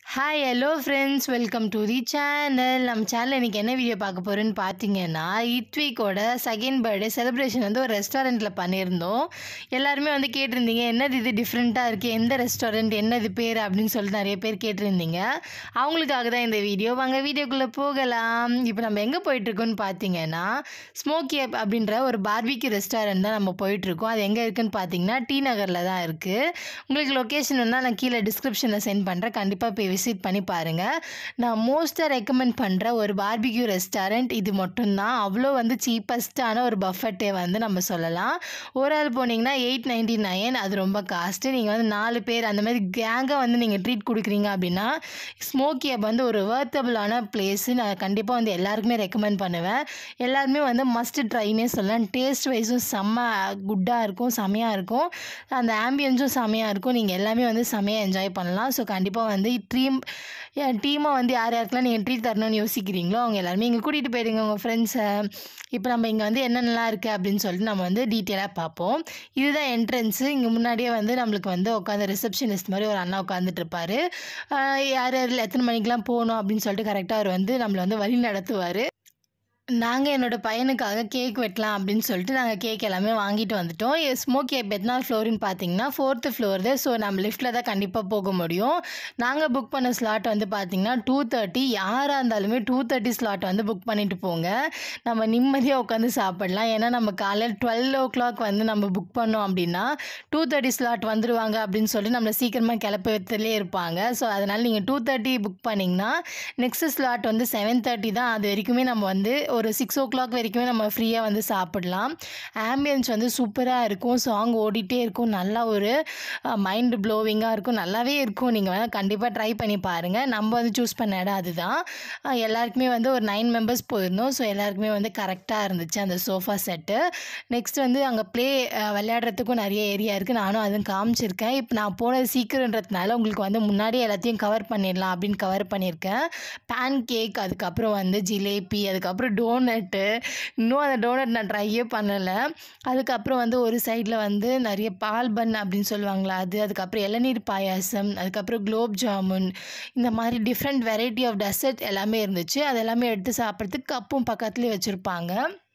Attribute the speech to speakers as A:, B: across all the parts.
A: hi hello friends welcome to the channel நம்ம சேனலில் இன்றைக்கி என்ன வீடியோ பார்க்க போகிறோன்னு பார்த்தீங்கன்னா இட்விக்கோட செகண்ட் பர்த்டே செலிப்ரேஷன் வந்து ஒரு ரெஸ்டாரண்ட்டில் பண்ணியிருந்தோம் எல்லாருமே வந்து கேட்டிருந்தீங்க என்னது இது டிஃப்ரெண்ட்டாக இருக்குது எந்த ரெஸ்டாரண்ட் என்னது பேர் அப்படின்னு சொல்லிட்டு நிறைய பேர் கேட்டிருந்தீங்க அவங்களுக்காக தான் இந்த வீடியோ வாங்க வீடியோக்குள்ளே போகலாம் இப்போ நம்ம எங்கே போயிட்டுருக்கோன்னு பார்த்தீங்கன்னா ஸ்மோக்கி அப் அப்படின்ற ஒரு பார்பிக்யூ ரெஸ்டாரண்ட் தான் நம்ம போயிட்டுருக்கோம் அது எங்கே இருக்குன்னு பார்த்தீங்கன்னா டி நகரில் தான் இருக்குது உங்களுக்கு லொக்கேஷன் வேணால் நான் கீழே டிஸ்கிரிப்ஷனில் சென்ட் பண்ணுறேன் கண்டிப்பாக போய் விசிட் பண்ணி பாருங்கள் நான் மோஸ்ட்டாக ரெக்கமெண்ட் பண்ணுற ஒரு பார்பிக்யூ ரெஸ்டாரண்ட் இது மட்டும்தான் அவ்வளோ வந்து சீப்பஸ்ட்டான ஒரு பஃபெட்டே வந்து நம்ம சொல்லலாம் ஒரு ஆள் போனீங்கன்னா எயிட் நைன்டி நைன் அது ரொம்ப காஸ்ட்டு நீங்கள் வந்து நாலு பேர் அந்த மாதிரி கேங்காக வந்து நீங்கள் ட்ரீட் கொடுக்குறீங்க அப்படின்னா ஸ்மோக்கி அப் வந்து ஒரு வர்த்தபிளான பிளேஸு நான் கண்டிப்பாக வந்து எல்லாருக்குமே ரெக்கமெண்ட் பண்ணுவேன் எல்லாருமே வந்து மஸ்ட் ட்ரைனே சொல்லலாம் டேஸ்ட் வைஸும் செம்ம குட்டாக இருக்கும் செமையாக இருக்கும் அந்த ஆம்பியன்ஸும் செமையாக இருக்கும் நீங்கள் எல்லாமே வந்து செமையாக என்ஜாய் பண்ணலாம் ஸோ கண்டிப்பாக வந்து ட்ரீம் டீமாக வந்து யார் யாருக்கெல்லாம் நீங்கள் ட்ரீட் தரணும்னு யோசிக்கிறீங்களோ அவங்க எல்லாருமே இங்கே கூட்டிகிட்டு போயிடுங்க உங்கள் ஃப்ரெண்ட்ஸை இப்போ நம்ம இங்கே வந்து என்னென்னலாம் இருக்குது அப்படின்னு சொல்லிட்டு நம்ம வந்து டீட்டெயிலாக பார்ப்போம் இதுதான் என்ட்ரன்ஸு இங்கே முன்னாடியே வந்து நம்மளுக்கு வந்து உட்காந்து ரிசப்ஷனிஸ்ட் மாதிரி ஒரு அண்ணா உட்காந்துட்டு இருப்பார் யார் யார் எத்தனை மணிக்கெலாம் போகணும் அப்படின்னு சொல்லிட்டு கரெக்டாக அவர் வந்து நம்மளை வந்து வழி நடத்துவார் நாங்கள் என்னோடய பையனுக்காக கேக் வெட்டலாம் அப்படின்னு சொல்லிட்டு நாங்கள் கேக் எல்லாமே வாங்கிட்டு வந்துட்டோம் ஸ்மோக்கி அப் எத்தனாவது ஃப்ளோருன்னு பார்த்தீங்கன்னா ஃபோர்த்து ஃப்ளோர் தான் ஸோ நம்ம லிஃப்ட்டில் தான் கண்டிப்பாக போக முடியும் நாங்கள் புக் பண்ண ஸ்லாட் வந்து பார்த்தீங்கன்னா டூ தேர்ட்டி யாராக இருந்தாலுமே டூ தேர்ட்டி ஸ்லாட் வந்து புக் பண்ணிட்டு போங்க நம்ம நிம்மதியாக உட்காந்து சாப்பிடலாம் ஏன்னா நம்ம காலையில் டுவெல் ஓ கிளாக் வந்து நம்ம புக் பண்ணோம் அப்படின்னா டூ தேர்ட்டி ஸ்லாட் வந்துடுவாங்க அப்படின்னு சொல்லி நம்மளை சீக்கிரமாக கிளப்பத்துலேயே இருப்பாங்க ஸோ அதனால் நீங்கள் டூ தேர்ட்டி புக் பண்ணிங்கன்னா நெக்ஸ்ட் ஸ்லாட் வந்து செவன் தேர்ட்டி தான் அது வரைக்குமே நம்ம வந்து ஒரு சிக்ஸ் ஓ கிளாக் வரைக்குமே நம்ம ஃப்ரீயாக வந்து சாப்பிடலாம் ஆம்பியன்ஸ் வந்து சூப்பராக இருக்கும் சாங் ஓடிட்டே இருக்கும் நல்லா ஒரு மைண்டு ப்ளோவிங்காக இருக்கும் நல்லாவே இருக்கும் நீங்கள் வேணால் கண்டிப்பாக ட்ரை பண்ணி பாருங்கள் நம்ம வந்து சூஸ் பண்ண இடம் அதுதான் அஹ் எல்லாருக்குமே வந்து ஒரு நைன் மெம்பர்ஸ் போயிருந்தோம் ஸோ எல்லாருக்குமே வந்து கரெக்டாக இருந்துச்சு அந்த சோஃபா செட்டு நெக்ஸ்ட் வந்து அங்கே ப்ளே விளையாடுறதுக்கும் நிறைய ஏரியா இருக்குது நானும் அதுவும் காமிச்சிருக்கேன் இப்போ நான் போனது சீக்கிரன்றதுனால உங்களுக்கு வந்து முன்னாடியே எல்லாத்தையும் கவர் பண்ணிடலாம் அப்படின்னு கவர் பண்ணியிருக்கேன் பேன் கேக் அதுக்கப்புறம் வந்து ஜிலேபி அதுக்கப்புறம் டோனட்டு இன்னும் அந்த டோனட் நான் ட்ரையே பண்ணலை அதுக்கப்புறம் வந்து ஒரு சைடில் வந்து நிறைய பால் பன் அப்படின்னு சொல்லுவாங்களா அது அதுக்கப்புறம் இளநீர் பாயாசம் அதுக்கப்புறம் குலோப் ஜாமுன் இந்த மாதிரி டிஃப்ரெண்ட் வெரைட்டி ஆஃப் டெசர்ட் எல்லாமே இருந்துச்சு அது எல்லாமே எடுத்து சாப்பிட்றதுக்கு கப்பும் பக்கத்துலேயே வச்சுருப்பாங்க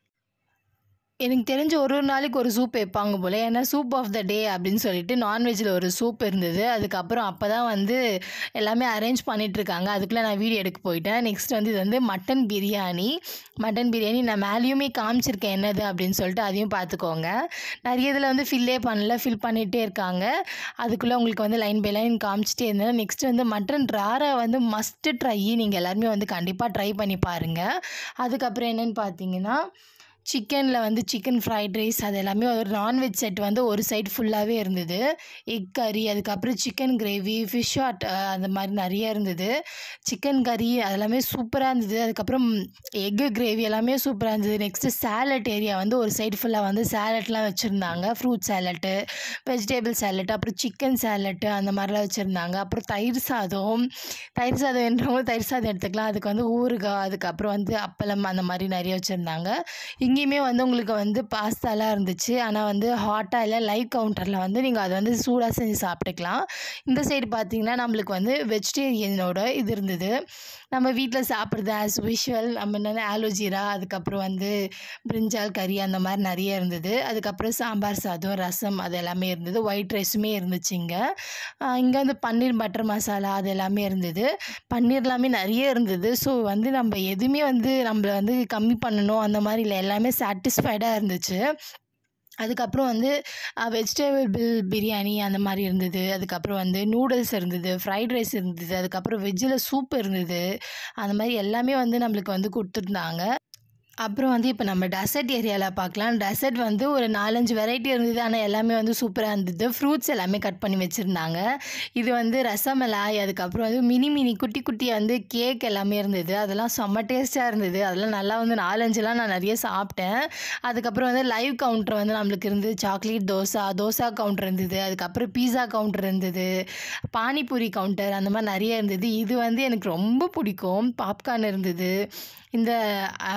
A: எனக்கு தெரிஞ்ச ஒரு ஒரு நாளைக்கு ஒரு சூப் வைப்பாங்க போல் ஏன்னா சூப் ஆஃப் த டே அப்படின்னு சொல்லிட்டு நான்வெஜ்ஜில் ஒரு சூப் இருந்தது அதுக்கப்புறம் அப்போ தான் வந்து எல்லாமே அரேஞ்ச் பண்ணிகிட்ருக்காங்க அதுக்குள்ளே நான் வீடியோ எடுக்க போயிட்டேன் நெக்ஸ்ட் வந்து இது வந்து மட்டன் பிரியாணி மட்டன் பிரியாணி நான் மேலேயுமே காமிச்சிருக்கேன் என்னது அப்படின்னு சொல்லிட்டு அதையும் பார்த்துக்கோங்க நிறைய இதில் வந்து ஃபில்லே பண்ணல ஃபில் பண்ணிகிட்டே இருக்காங்க அதுக்குள்ளே உங்களுக்கு வந்து லைன் பை லைன் காமிச்சிட்டே இருந்தேன் நெக்ஸ்ட் வந்து மட்டன் ராரை வந்து மஸ்ட்டு ட்ரை நீங்கள் எல்லாருமே வந்து கண்டிப்பாக ட்ரை பண்ணி பாருங்கள் அதுக்கப்புறம் என்னென்னு பார்த்தீங்கன்னா சிக்கனில் வந்து சிக்கன் ஃப்ரைட் ரைஸ் அது எல்லாமே ஒரு நான்வெஜ் செட் வந்து ஒரு சைடு ஃபுல்லாகவே இருந்தது எக் கறி அதுக்கப்புறம் சிக்கன் கிரேவி ஃபிஷ் ஹாட் அந்த மாதிரி நிறைய இருந்தது சிக்கன் கறி அதெல்லாமே சூப்பராக இருந்தது அதுக்கப்புறம் எக்கு கிரேவி எல்லாமே சூப்பராக இருந்தது நெக்ஸ்ட்டு சேலட் ஏரியா வந்து ஒரு சைடு ஃபுல்லாக வந்து சேலட்லாம் வச்சுருந்தாங்க ஃப்ரூட் சேலட்டு வெஜிடேபிள் சேலட் அப்புறம் சிக்கன் சேலட்டு அந்த மாதிரிலாம் வச்சுருந்தாங்க அப்புறம் தயிர் சாதம் தயிர் சாதம் என்றவங்க தயிர் சாதம் எடுத்துக்கலாம் அதுக்கு வந்து ஊறுகாய் அதுக்கப்புறம் வந்து அப்பளம் அந்த மாதிரி நிறைய வச்சுருந்தாங்க இங்கேயுமே வந்து உங்களுக்கு வந்து பாஸ்தாலாம் இருந்துச்சு ஆனால் வந்து ஹாட்டாக இல்லை லைவ் கவுண்டரில் வந்து நீங்கள் அதை வந்து சூடாக செஞ்சு சாப்பிட்டுக்கலாம் இந்த சைடு பார்த்தீங்கன்னா நம்மளுக்கு வந்து வெஜிடேரியனோட இது இருந்தது நம்ம வீட்டில் சாப்பிட்றது ஆஸ் யூஷுவல் நம்ம என்னென்ன ஆலோஜீரா அதுக்கப்புறம் வந்து பிரிஞ்சால் கறி அந்த மாதிரி நிறைய இருந்தது அதுக்கப்புறம் சாம்பார் சாதம் ரசம் அது எல்லாமே இருந்தது ஒயிட் ரைஸுமே இருந்துச்சு இங்கே இங்கே வந்து பன்னீர் பட்டர் மசாலா அது எல்லாமே இருந்தது பன்னீர் எல்லாமே நிறைய இருந்தது ஸோ வந்து நம்ம எதுவுமே வந்து நம்மளை வந்து கம்மி பண்ணணும் அந்த மாதிரி இல்லை எல்லாமே சாட்டிஸ்ஃபைடாக இருந்துச்சு அதுக்கப்புறம் வந்து வெஜிடபிள் பிரியாணி அந்த மாதிரி இருந்தது அதுக்கப்புறம் வந்து நூடுல்ஸ் இருந்தது ஃப்ரைட் ரைஸ் இருந்தது அதுக்கப்புறம் வெஜ்ஜில் சூப் இருந்தது அந்த மாதிரி எல்லாமே வந்து நம்மளுக்கு வந்து கொடுத்துருந்தாங்க அப்புறம் வந்து இப்போ நம்ம டெசர்ட் ஏரியாவில் பார்க்கலாம் டெசர்ட் வந்து ஒரு நாலஞ்சு வெரைட்டி இருந்தது ஆனால் எல்லாமே வந்து சூப்பராக இருந்தது ஃப்ரூட்ஸ் எல்லாமே கட் பண்ணி வச்சுருந்தாங்க இது வந்து ரசமலாய் அதுக்கப்புறம் வந்து மினி மினி குட்டி குட்டி வந்து கேக் எல்லாமே இருந்தது அதெல்லாம் செம்ம டேஸ்ட்டாக இருந்தது அதெல்லாம் நல்லா வந்து நாலஞ்சுலாம் நான் நிறைய சாப்பிட்டேன் அதுக்கப்புறம் வந்து லைவ் கவுண்டர் வந்து நம்மளுக்கு இருந்தது சாக்லேட் தோசா தோசா கவுண்டர் இருந்தது அதுக்கப்புறம் பீஸா கவுண்டர் இருந்தது பானிபூரி கவுண்டர் அந்த மாதிரி நிறைய இருந்தது இது வந்து எனக்கு ரொம்ப பிடிக்கும் பாப்கார்ன் இருந்தது இந்த சாக்லேட்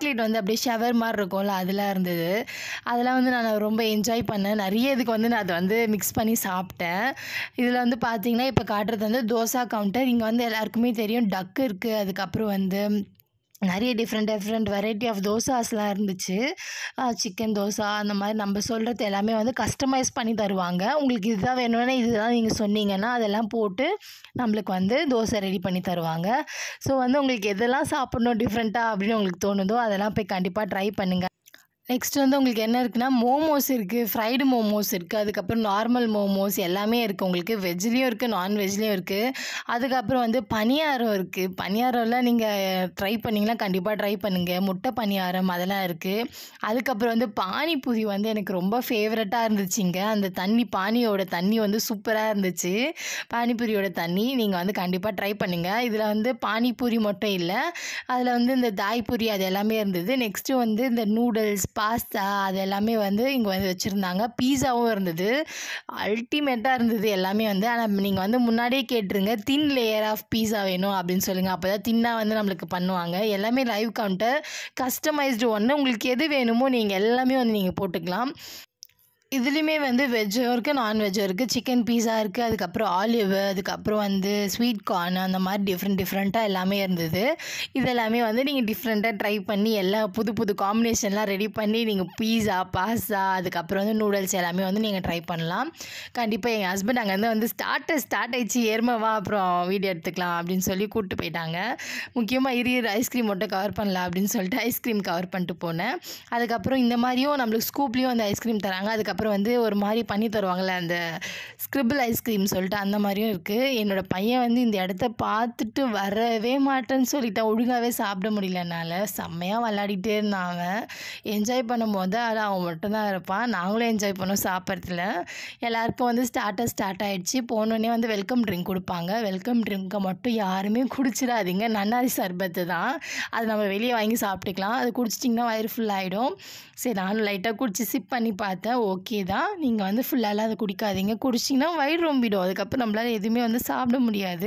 A: சாக்லேட் வந்து அப்படியே ஷவர் மாதிரி இருக்கும்ல அதெல்லாம் இருந்தது அதெல்லாம் வந்து நான் ரொம்ப என்ஜாய் பண்ணேன் நிறைய இதுக்கு வந்து நான் அதை வந்து மிக்ஸ் பண்ணி சாப்பிட்டேன் இதில் வந்து பார்த்தீங்கன்னா இப்போ காட்டுறது வந்து தோசா கவுண்டர் இங்கே வந்து எல்லாருக்குமே தெரியும் டக்கு இருக்குது அதுக்கப்புறம் வந்து நிறைய டிஃப்ரெண்ட் டிஃப்ரெண்ட் வெரைட்டி ஆஃப் தோசாஸ்லாம் இருந்துச்சு சிக்கன் தோசா அந்த மாதிரி நம்ம சொல்கிறது எல்லாமே வந்து கஸ்டமைஸ் பண்ணி தருவாங்க உங்களுக்கு இதுதான் வேணும்னா இதுதான் நீங்கள் சொன்னீங்கன்னா அதெல்லாம் போட்டு நம்மளுக்கு வந்து தோசை ரெடி பண்ணி தருவாங்க ஸோ வந்து உங்களுக்கு எதெல்லாம் சாப்பிடணும் டிஃப்ரெண்ட்டாக அப்படின்னு உங்களுக்கு தோணுதோ அதெல்லாம் போய் கண்டிப்பாக ட்ரை பண்ணுங்கள் நெக்ஸ்ட் வந்து உங்களுக்கு என்ன இருக்குன்னா மோமோஸ் இருக்குது ஃப்ரைடு மோமோஸ் இருக்குது அதுக்கப்புறம் நார்மல் மோமோஸ் எல்லாமே இருக்குது உங்களுக்கு வெஜ்லேயும் இருக்குது நான்வெஜ்லேயும் இருக்குது அதுக்கப்புறம் வந்து பணியாரம் இருக்குது பணியாரம்லாம் நீங்கள் ட்ரை பண்ணிங்கன்னா கண்டிப்பாக ட்ரை பண்ணுங்கள் முட்டை பணியாரம் அதெல்லாம் இருக்குது அதுக்கப்புறம் வந்து பானிபூரி வந்து எனக்கு ரொம்ப ஃபேவரட்டாக இருந்துச்சுங்க அந்த தண்ணி பானியோட தண்ணி வந்து சூப்பராக இருந்துச்சு பானிபூரியோட தண்ணி நீங்கள் வந்து கண்டிப்பாக ட்ரை பண்ணுங்கள் இதில் வந்து பானிபூரி மட்டும் இல்லை அதில் வந்து இந்த தாய்பூரி அது எல்லாமே இருந்தது நெக்ஸ்ட்டு வந்து இந்த நூடுல்ஸ் பாஸ்தா அது எல்லாமே வந்து இங்கே வந்து வச்சுருந்தாங்க பீஸாவும் இருந்தது அல்டிமேட்டாக இருந்தது எல்லாமே வந்து ஆனால் நீங்கள் வந்து முன்னாடியே கேட்டுருங்க தின் லேயர் ஆஃப் பீஸா வேணும் அப்படின்னு சொல்லுங்கள் அப்போ தான் தின்னாக வந்து நம்மளுக்கு பண்ணுவாங்க எல்லாமே லைவ் கவுண்டர் கஸ்டமைஸ்டு ஒன்று உங்களுக்கு எது வேணுமோ நீங்கள் எல்லாமே வந்து நீங்கள் போட்டுக்கலாம் இதுலேயுமே வந்து வெஜ்ஜும் இருக்குது நான்வெஜ்ஜும் இருக்குது சிக்கன் பீஸா இருக்குது அதுக்கப்புறம் ஆலிவ் அதுக்கப்புறம் வந்து ஸ்வீட் கார்ன் அந்த மாதிரி டிஃப்ரெண்ட் டிஃப்ரெண்ட்டாக எல்லாமே இருந்தது இது எல்லாமே வந்து நீங்கள் டிஃப்ரெண்ட்டாக ட்ரை பண்ணி எல்லா புது புது காம்பினேஷன்லாம் ரெடி பண்ணி நீங்கள் பீஸா பாஸ்தா அதுக்கப்புறம் வந்து நூடுல்ஸ் எல்லாமே வந்து நீங்கள் ட்ரை பண்ணலாம் கண்டிப்பாக எங்கள் ஹஸ்பண்ட் அங்கேருந்து வந்து ஸ்டார்டர் ஸ்டார்ட் ஆயிடுச்சு ஏர்மவா அப்புறம் வீடியோ எடுத்துக்கலாம் அப்படின்னு சொல்லி கூப்பிட்டு போயிட்டாங்க முக்கியமாக இரு ஐஸ்கிரீம் மட்டும் கவர் பண்ணலாம் அப்படின்னு சொல்லிட்டு ஐஸ்கிரீம் கவர் பண்ணிட்டு போனேன் அதுக்கப்புறம் இந்த மாதிரியும் நம்மளுக்கு ஸ்கூப்லேயும் அந்த ஐஸ்கிரீம் தராங்க அதுக்கப்புறம் வந்து ஒரு மாதிரி பண்ணி தருவாங்கள்ல அந்த ஸ்கிரிபிள் ஐஸ்கிரீம் சொல்லிட்டு அந்த மாதிரியும் இருக்குது என்னோடய பையன் வந்து இந்த இடத்த பார்த்துட்டு வரவே மாட்டேன்னு சொல்லிட்டான் ஒழுங்காகவே சாப்பிட முடியல என்னால் செம்மையாக விளாடிட்டே இருந்தான் அவன் என்ஜாய் பண்ணும்போது அது அவன் மட்டும்தான் இருப்பான் நாங்களும் என்ஜாய் பண்ணோம் சாப்பிட்றதுல எல்லாருக்கும் வந்து ஸ்டார்டர் ஸ்டார்ட் ஆகிடுச்சு போனோடனே வந்து வெல்கம் ட்ரிங்க் கொடுப்பாங்க வெல்கம் ட்ரிங்க்கை மட்டும் யாருமே குடிச்சிடாதீங்க நன்னாரி சர்பத்து தான் அது நம்ம வெளியே வாங்கி சாப்பிட்டுக்கலாம் அது குடிச்சிட்டிங்கன்னா வயிறு ஃபுல் ஆகிடும் சரி நானும் லைட்டாக குடிச்சு சிப் பண்ணி பார்த்தேன் ஓகே தான் நீங்கள் வந்து ஃபுல்லாலாம் அதை குடிக்காதீங்க குடிச்சிங்கன்னா வயிறு ரொம்பிடும் அதுக்கப்புறம் நம்மளால் எதுவுமே வந்து சாப்பிட முடியாது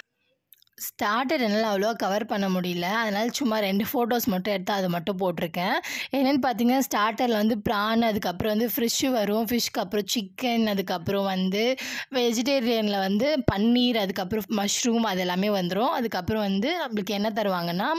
A: ஸ்டார்டர் என்னால் அவ்வளோவா கவர் பண்ண முடியல அதனால் சும்மா ரெண்டு ஃபோட்டோஸ் மட்டும் எடுத்து அதை மட்டும் போட்டிருக்கேன் என்னென்னு பார்த்தீங்கன்னா ஸ்டார்டரில் வந்து ப்ரான் அதுக்கப்புறம் வந்து ஃபிஷ்ஷு வரும் ஃபிஷ்க்கு அப்புறம் சிக்கன் அதுக்கப்புறம் வந்து வெஜிடேரியனில் வந்து பன்னீர் அதுக்கப்புறம் மஷ்ரூம் அது எல்லாமே வந்துடும் அதுக்கப்புறம் வந்து நம்மளுக்கு என்ன தருவாங்கன்னா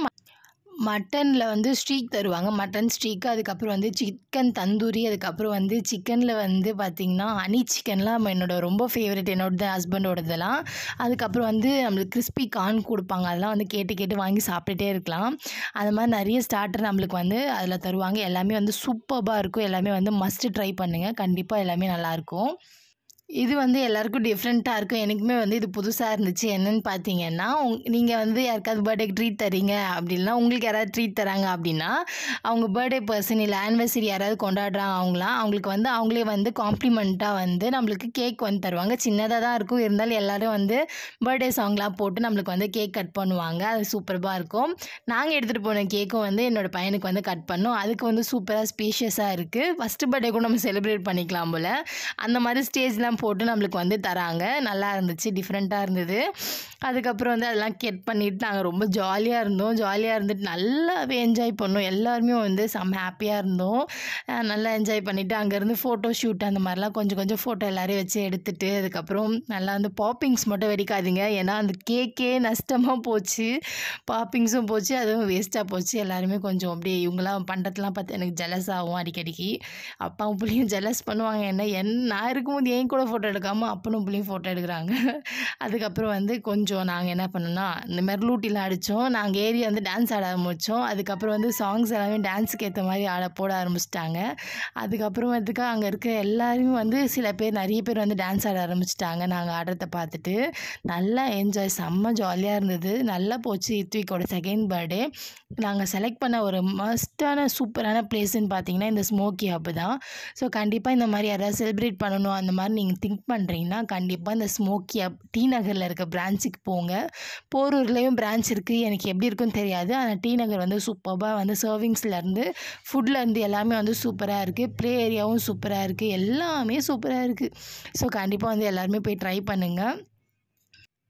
A: மட்டனில் வந்து ஸ்ட்ரீக் தருவாங்க மட்டன் ஸ்ட்ரீக்கு அதுக்கப்புறம் வந்து சிக்கன் தந்தூரி அதுக்கப்புறம் வந்து சிக்கனில் வந்து பார்த்திங்கன்னா ஹனி சிக்கன்லாம் என்னோட ரொம்ப ஃபேவரட் என்னோட ஹஸ்பண்டோடதெல்லாம் அதுக்கப்புறம் வந்து நம்மளுக்கு கிறிஸ்பி கார்ன் கொடுப்பாங்க அதெல்லாம் வந்து கேட்டு கேட்டு வாங்கி சாப்பிட்டுட்டே இருக்கலாம் அது மாதிரி நிறைய ஸ்டார்டர் நம்மளுக்கு வந்து அதில் தருவாங்க எல்லாமே வந்து சூப்பராக இருக்கும் எல்லாமே வந்து மஸ்ட்டு ட்ரை பண்ணுங்கள் கண்டிப்பாக எல்லாமே நல்லாயிருக்கும் இது வந்து எல்லாருக்கும் டிஃப்ரெண்ட்டாக இருக்கும் எனக்குமே வந்து இது புதுசாக இருந்துச்சு என்னன்னு பார்த்தீங்கன்னா உங் நீங்கள் வந்து யாருக்காவது பர்த்டேக்கு ட்ரீட் தரீங்க அப்படின்னா உங்களுக்கு யாராவது ட்ரீட் தராங்க அப்படின்னா அவங்க பர்த்டே பர்சன் இல்லை ஆனிவர்சரி யாராவது கொண்டாடுறாங்க அவங்களாம் அவங்களுக்கு வந்து அவங்களே வந்து காம்ப்ளிமெண்ட்டாக வந்து நம்மளுக்கு கேக் வந்து தருவாங்க சின்னதாக தான் இருக்கும் இருந்தாலும் எல்லோரும் வந்து பர்த்டே சாங்லாம் போட்டு நம்மளுக்கு வந்து கேக் கட் பண்ணுவாங்க அது சூப்பராக இருக்கும் நாங்கள் எடுத்துகிட்டு போன கேக்கும் வந்து என்னோடய பையனுக்கு வந்து கட் பண்ணோம் அதுக்கு வந்து சூப்பராக ஸ்பேஷியஸாக இருக்குது ஃபஸ்ட்டு பர்த்டே கூட நம்ம செலிப்ரேட் பண்ணிக்கலாம் போல் அந்த மாதிரி ஸ்டேஜ்லாம் போட்டு நம்மளுக்கு வந்து தராங்க நல்லா இருந்துச்சு டிஃப்ரெண்ட்டாக இருந்தது அதுக்கப்புறம் வந்து அதெல்லாம் கெட் பண்ணிவிட்டு நாங்கள் ரொம்ப ஜாலியாக இருந்தோம் ஜாலியாக இருந்துட்டு நல்லாவே என்ஜாய் பண்ணோம் எல்லாருமே வந்து செம்ம ஹாப்பியாக இருந்தோம் அஹ் நல்லா என்ஜாய் பண்ணிவிட்டு அங்கேருந்து ஃபோட்டோ ஷூட் அந்த மாதிரிலாம் கொஞ்சம் கொஞ்சம் ஃபோட்டோ எல்லாரையும் வச்சு எடுத்துட்டு அதுக்கப்புறம் நல்லா வந்து பாப்பிங்ஸ் மட்டும் வெடிக்காதீங்க ஏன்னா அந்த கேக்கே நஷ்டமாக போச்சு பாப்பிங்ஸும் போச்சு அதுவும் வேஸ்ட்டாக போச்சு எல்லாருமே கொஞ்சம் அப்படியே இவங்களாம் பண்ணுறதுலாம் பார்த்து எனக்கு ஜெலஸ் ஆகும் அடிக்கடிக்கு அப்பாவும் பிள்ளையும் ஜெலஸ் பண்ணுவாங்க என்ன என் நான் இருக்கும்போது என் கூட ஃபோட்டோ எடுக்காமல் அப்பனும் பிள்ளையும் ஃபோட்டோ எடுக்கிறாங்க அதுக்கப்புறம் வந்து கொஞ்சம் நாங்கள் என்ன பண்ணோம்னா இந்த மாதிரி லூட்டிலாம் அடித்தோம் நாங்கள் ஏறி வந்து டான்ஸ் ஆட ஆரம்பித்தோம் அதுக்கப்புறம் வந்து சாங்ஸ் எல்லாமே டான்ஸுக்கு ஏற்ற மாதிரி ஆட போட ஆரம்பிச்சிட்டாங்க அதுக்கப்புறமேட்டுக்கா அங்கே இருக்க எல்லாருமே வந்து சில பேர் நிறைய பேர் வந்து டான்ஸ் ஆட ஆரம்பிச்சிட்டாங்க நாங்கள் ஆடுறத பார்த்துட்டு நல்லா என்ஜாய் செம்ம ஜாலியாக இருந்தது நல்லா போச்சு இத்விக்கோட செகண்ட் பர்த்டே நாங்கள் செலக்ட் பண்ண ஒரு மஸ்டான சூப்பரான பிளேஸ்ன்னு பார்த்தீங்கன்னா இந்த ஸ்மோக்கி ஹப் தான் ஸோ கண்டிப்பாக இந்த மாதிரி யாராவது செலிப்ரேட் பண்ணணும் அந்த மாதிரி நீங்கள் திங்க் பண்ணுறீங்கன்னா கண்டிப்பாக இந்த ஸ்மோக்கி ஹப் டி நகரில் இருக்க பிரான்ச்சுக்கு போங்க போரூர்லேயும் பிரான்ச் இருக்குது எனக்கு எப்படி இருக்குன்னு தெரியாது ஆனால் டி நகர் வந்து சூப்பராக வந்து சர்விங்ஸ்லேருந்து ஃபுட்லேருந்து எல்லாமே வந்து சூப்பராக இருக்குது ப்ளே ஏரியாவும் சூப்பராக இருக்குது எல்லாமே சூப்பராக இருக்குது ஸோ கண்டிப்பாக வந்து எல்லாருமே போய் ட்ரை பண்ணுங்கள்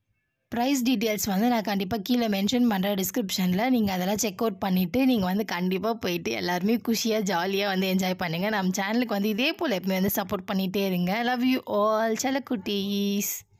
A: ப்ரைஸ் டீட்டெயில்ஸ் வந்து நான் கண்டிப்பாக கீழே மென்ஷன் பண்ணுறேன் டிஸ்கிரிப்ஷனில் நீங்கள் அதெல்லாம் செக் அவுட் பண்ணிவிட்டு நீங்கள் வந்து கண்டிப்பாக போயிட்டு எல்லாருமே குஷியாக ஜாலியாக வந்து என்ஜாய் பண்ணுங்கள் நம்ம சேனலுக்கு வந்து இதே போல் எப்பவுமே வந்து சப்போர்ட் பண்ணிகிட்டே இருங்க லவ் யூ ஆல் செல்லக்குட்டீஸ்